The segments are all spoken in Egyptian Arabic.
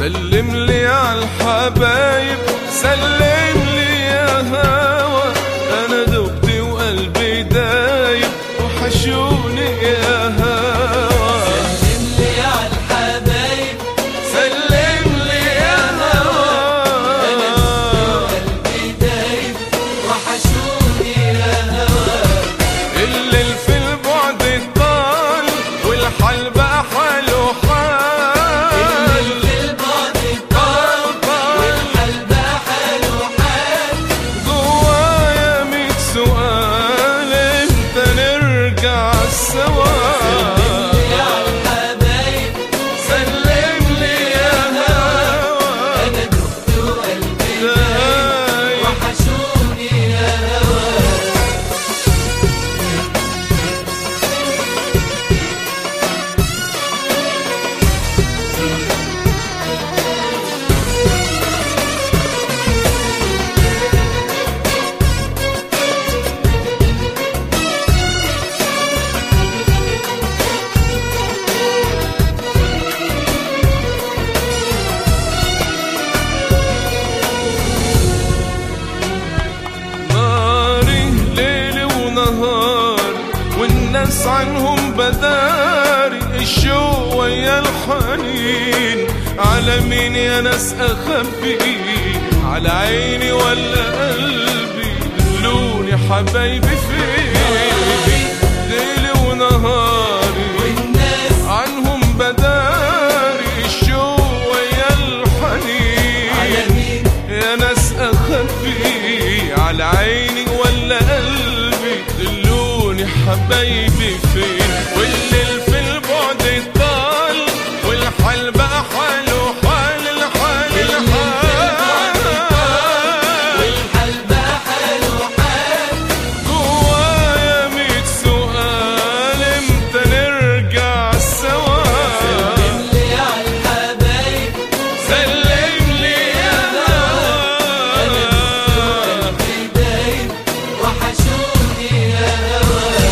سلم لي على الحبايب سلم لي يا هوا انا دبت وقلبي دايب وحشوني يا هوا سلم لي على الحبايب سلم لي يا هوا قلبي دايب وحشوني يا هوا الليل في البعد طال والحال بقى حاله حال في البعد طال والحال بقى حاله حال جوايا ميت سؤال امتى نرجع سوا لي على الحبايب سلم لي يا هوا انا دقت وقلبي دايب دايب وحشوني يا هوا ناري ليل ونهار والناس عنهم بداري الشوق ويا الحنين على مين يا ناس اخبي على عيني ولا قلبي دلوني حبايبي فين ليل ونهاري والناس عنهم بداري الشوق ويا الحنين على مين يا ناس اخبي على عيني ولا قلبي دلوني حبايبي فين والليل في البعد طال والحال بقى حاله حال الحال الحال والحال بقى حاله حال جوايا ميت سؤال امتى نرجع سوا سلم لي على الحبايب سلم لي يا هوا قلبي دايب وحشوني يا هوا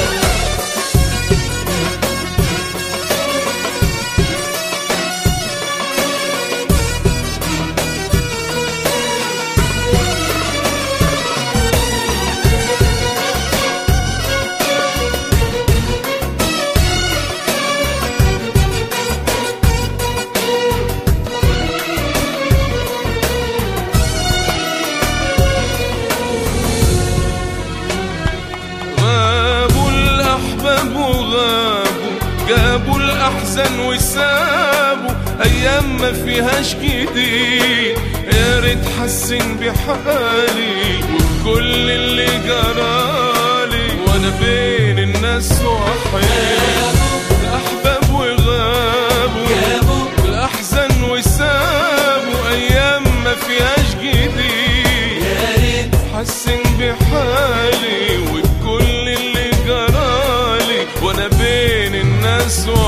غابوا الأحباب وغابوا جابوا الأحزان وسابوا أيام ما فيهاش جديد يا ريت حسن بحالي وكل اللي جرالي وأنا بين الناس وحيد الأحباب وغابوا جابوا الأحزان وسابوا أيام ما فيهاش جديد يا ريت حسن بحالي وبكل اللي جرالي وانا بين الناس